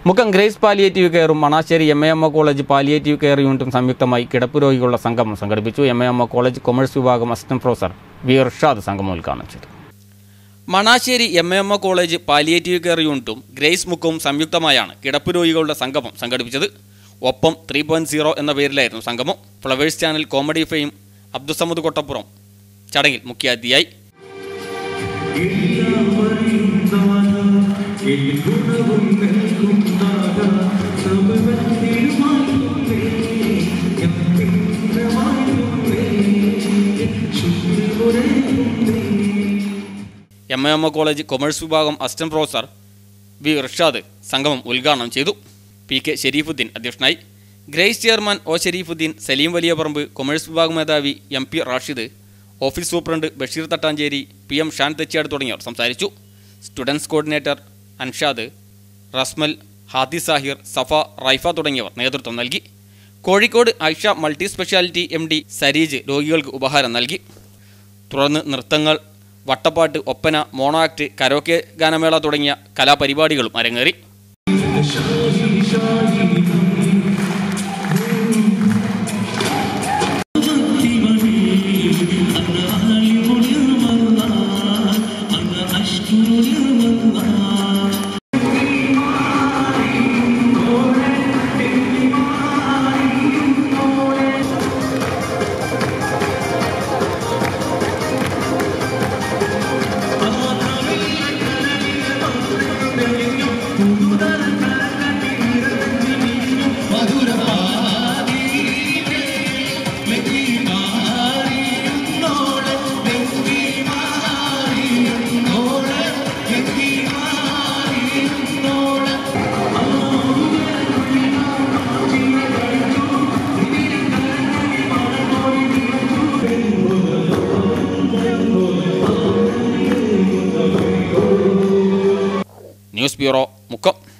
Mukkam Grace palliative കെയറും Manassery M A M O college palliative care യൂണിറ്റും സംയുക്തമായി കിടപ്പ് രോഗികളുടെ സംഗമം സംഘടിപ്പിച്ചു M A M O college commerce വിഭാഗം അസിസ്റ്റന്റ് പ്രൊഫസർ വി ഇർഷാദ് സംഗമം ഉദ്ഘാടനം ചെയ്തു Manassery M A M O college palliative care യൂണിറ്റും ഗ്രേസ് മുക്കവും സംയുക്തമായാണ് കിടപ്പ് രോഗികളുടെ സംഗമം സംഘടിപ്പിച്ചത് ഒപ്പം ത്രീ പോയിന്റ് സീറോ എന്ന പേരിലായിരുന്നു സംഗമം Flowers channel comedy fame Abdussamad Kottappuram ചടങ്ങിൽ മുഖ്യാതിഥിയായി M A M O college commerce വിഭാഗം അസിസ്റ്റന്റ് പ്രൊഫസർ വി ഇർഷാദ് സംഗമം ഉദ്ഘാടനം ചെയ്തു പി കെ ഷെരീഫുദ്ദീൻ അധ്യക്ഷനായി Grace chairman O Sharifuddin Saleem Valiyaparamba commerce വിഭാഗ് മേധാവി M P Rashid office superintendent Basheer Thattancheri P M Shan Thechiyad തുടങ്ങിയവർ സംസാരിച്ചു സ്റ്റുഡൻസ് കോർഡിനേറ്റർ അൻഷാദ് റസ്മൽ ഹാദി സാഹിർ സഫ റൈഫ തുടങ്ങിയവർ നേതൃത്വം നൽകി Kozhikode Aisha multi speciality M D സരീജ് രോഗികൾക്ക് ഉപഹാരം നൽകി തുടർന്ന് നൃത്തങ്ങൾ വട്ടപ്പാട്ട് ഒപ്പന മോണോ ആക്ട് കരോക്കെ ഗാനമേള തുടങ്ങിയ കലാപരിപാടികളും അരങ്ങേറി ന്യൂസ് ബ്യൂറോ മുക്കം